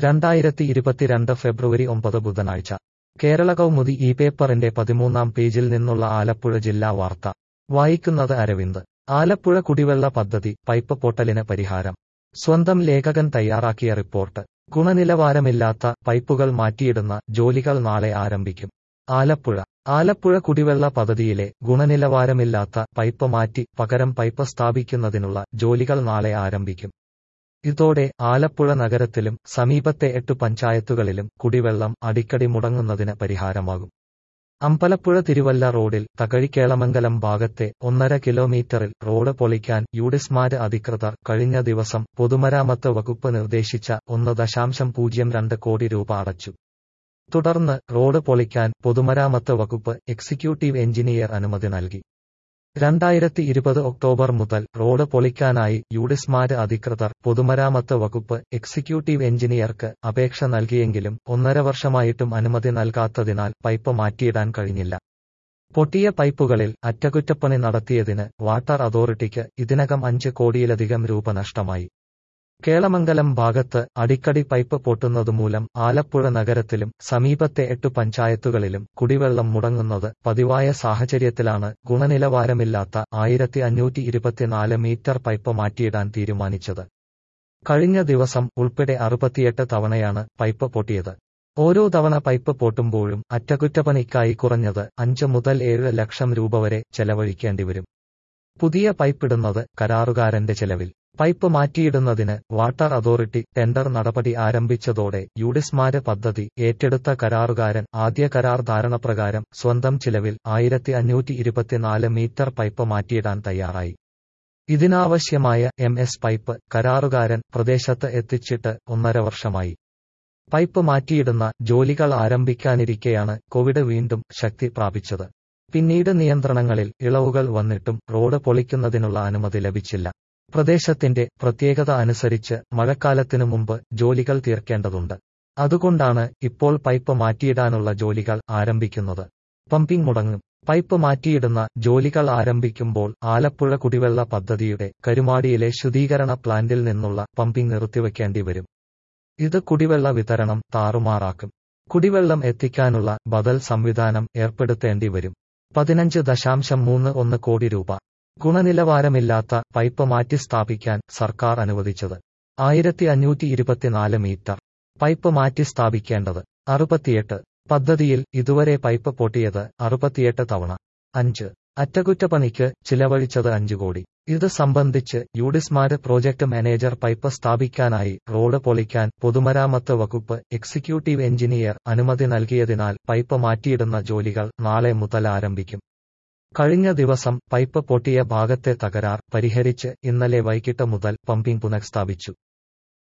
രണ്ടായിരത്തി ഇരുപത്തിരണ്ട് ഫെബ്രുവരി ഒമ്പത് ബുധനാഴ്ച കേരള കൗമുദി ഈ പേപ്പറിന്റെ പതിമൂന്നാം പേജിൽ നിന്നുള്ള ആലപ്പുഴ ജില്ലാ വാർത്ത വായിക്കുന്നത് അരവിന്ദ് ആലപ്പുഴ കുടിവെള്ള പദ്ധതി പൈപ്പ് പൊട്ടലിന് പരിഹാരം സ്വന്തം ലേഖകൻ തയ്യാറാക്കിയ റിപ്പോർട്ട് ഗുണനിലവാരമില്ലാത്ത പൈപ്പുകൾ മാറ്റിയിടുന്ന ജോലികൾ നാളെ ആരംഭിക്കും ആലപ്പുഴ ആലപ്പുഴ കുടിവെള്ള പദ്ധതിയിലെ ഗുണനിലവാരമില്ലാത്ത പൈപ്പ് മാറ്റി പകരം പൈപ്പ് സ്ഥാപിക്കുന്നതിനുള്ള ജോലികൾ നാളെ ആരംഭിക്കും ഇതോടെ ആലപ്പുഴ നഗരത്തിലും സമീപത്തെ എട്ടു പഞ്ചായത്തുകളിലും കുടിവെള്ളം അടിക്കടി മുടങ്ങുന്നതിന് പരിഹാരമാകും അമ്പലപ്പുഴ തിരുവല്ല റോഡിൽ തകഴിക്കേളമംഗലം ഭാഗത്തെ ഒന്നര കിലോമീറ്ററിൽ റോഡ് പൊളിക്കാൻ യൂഡിസ്മാര് അധികൃതർ കഴിഞ്ഞ ദിവസം പൊതുമരാമത്ത് വകുപ്പ് നിർദ്ദേശിച്ച ഒന്ന് ദശാംശം പൂജ്യം രണ്ട് കോടി രൂപ അടച്ചു തുടർന്ന് റോഡ് പൊളിക്കാൻ പൊതുമരാമത്ത് വകുപ്പ് എക്സിക്യൂട്ടീവ് എഞ്ചിനീയർ അനുമതി നൽകി രണ്ടായിരത്തി ഇരുപത് ഒക്ടോബർ മുതൽ റോഡ് പൊളിക്കാനായി യൂഡിസ്മാര് അധികൃതർ പൊതുമരാമത്ത് വകുപ്പ് എക്സിക്യൂട്ടീവ് എഞ്ചിനീയർക്ക് അപേക്ഷ നൽകിയെങ്കിലും ഒന്നര വർഷമായിട്ടും അനുമതി നൽകാത്തതിനാൽ പൈപ്പ് മാറ്റിയിടാൻ കഴിഞ്ഞില്ല പൊട്ടിയ പൈപ്പുകളിൽ അറ്റകുറ്റപ്പണി നടത്തിയതിന് വാട്ടർ അതോറിറ്റിക്ക് ഇതിനകം അഞ്ച് കോടിയിലധികം രൂപ നഷ്ടമായി കേളമംഗലം ഭാഗത്ത് അടിക്കടി പൈപ്പ് പൊട്ടുന്നതുമൂലം ആലപ്പുഴ നഗരത്തിലും സമീപത്തെ എട്ടു പഞ്ചായത്തുകളിലും കുടിവെള്ളം മുടങ്ങുന്നത് പതിവായ സാഹചര്യത്തിലാണ് ഗുണനിലവാരമില്ലാത്ത ആയിരത്തി അഞ്ഞൂറ്റി ഇരുപത്തിനാല് മീറ്റർ പൈപ്പ് മാറ്റിയിടാൻ തീരുമാനിച്ചത് കഴിഞ്ഞ ദിവസം ഉൾപ്പെടെ അറുപത്തിയെട്ട് തവണയാണ് പൈപ്പ് പൊട്ടിയത് ഓരോ തവണ പൈപ്പ് പൊട്ടുമ്പോഴും അറ്റകുറ്റപ്പണിക്കായി കുറഞ്ഞത് അഞ്ച് മുതൽ ഏഴ് ലക്ഷം രൂപ വരെ ചെലവഴിക്കേണ്ടിവരും പുതിയ പൈപ്പിടുന്നത് കരാറുകാരന്റെ ചെലവിൽ പൈപ്പ് മാറ്റിയിടുന്നതിന് വാട്ടർ അതോറിറ്റി ടെൻഡർ നടപടി ആരംഭിച്ചതോടെ യൂഡിസ്മാര് പദ്ധതി ഏറ്റെടുത്ത കരാറുകാരൻ ആദ്യ കരാർ ധാരണപ്രകാരം സ്വന്തം ചിലവിൽ ആയിരത്തി അഞ്ഞൂറ്റി ഇരുപത്തിനാല് മീറ്റർ പൈപ്പ് മാറ്റിയിടാൻ തയ്യാറായി ഇതിനാവശ്യമായ എം എസ് പൈപ്പ് കരാറുകാരൻ പ്രദേശത്ത് എത്തിച്ചിട്ട് ഒന്നര വർഷമായി പൈപ്പ് മാറ്റിയിടുന്ന ജോലികൾ ആരംഭിക്കാനിരിക്കെയാണ് കോവിഡ് വീണ്ടും ശക്തി പ്രാപിച്ചത് പിന്നീട് നിയന്ത്രണങ്ങളിൽ ഇളവുകൾ വന്നിട്ടും റോഡ് പൊളിക്കുന്നതിനുള്ള അനുമതി ലഭിച്ചില്ല പ്രദേശത്തിന്റെ പ്രത്യേകത അനുസരിച്ച് മഴക്കാലത്തിനു മുമ്പ് ജോലികൾ തീർക്കേണ്ടതുണ്ട് അതുകൊണ്ടാണ് ഇപ്പോൾ പൈപ്പ് മാറ്റിയിടാനുള്ള ജോലികൾ ആരംഭിക്കുന്നത് പമ്പിംഗ് മുടങ്ങും പൈപ്പ് മാറ്റിയിടുന്ന ജോലികൾ ആരംഭിക്കുമ്പോൾ ആലപ്പുഴ കുടിവെള്ള പദ്ധതിയുടെ കരുമാടിയിലെ ശുദ്ധീകരണ പ്ലാന്റിൽ നിന്നുള്ള പമ്പിംഗ് നിർത്തിവെക്കേണ്ടി വരും ഇത് കുടിവെള്ള വിതരണം താറുമാറാക്കും കുടിവെള്ളം എത്തിക്കാനുള്ള ബദൽ സംവിധാനം ഏർപ്പെടുത്തേണ്ടി വരും പതിനഞ്ച് ദശാംശം മൂന്ന് ഒന്ന് കോടി രൂപ ഗുണനിലവാരമില്ലാത്ത പൈപ്പ് മാറ്റി സ്ഥാപിക്കാൻ സർക്കാർ അനുവദിച്ചത് ആയിരത്തി അഞ്ഞൂറ്റി ഇരുപത്തിനാല് മീറ്റർ പൈപ്പ് മാറ്റി സ്ഥാപിക്കേണ്ടത് അറുപത്തിയെട്ട് പദ്ധതിയിൽ ഇതുവരെ പൈപ്പ് പൊട്ടിയത് അറുപത്തിയെട്ട് തവണ അഞ്ച് അറ്റകുറ്റപ്പണിക്ക് ചിലവഴിച്ചത് അഞ്ചു കോടി ഇത് സംബന്ധിച്ച് യൂഡിസ്മാര് പ്രോജക്ട് മാനേജർ പൈപ്പ് സ്ഥാപിക്കാനായി റോഡ് പൊളിക്കാൻ പൊതുമരാമത്ത് വകുപ്പ് എക്സിക്യൂട്ടീവ് എഞ്ചിനീയർ അനുമതി നൽകിയതിനാൽ പൈപ്പ് മാറ്റിയിടുന്ന ജോലികൾ നാളെ മുതൽ ആരംഭിക്കും കഴിഞ്ഞ ദിവസം പൈപ്പ് പൊട്ടിയ ഭാഗത്തെ തകരാർ പരിഹരിച്ച് ഇന്നലെ വൈകിട്ട് മുതൽ പമ്പിംഗ് പുനഃസ്ഥാപിച്ചു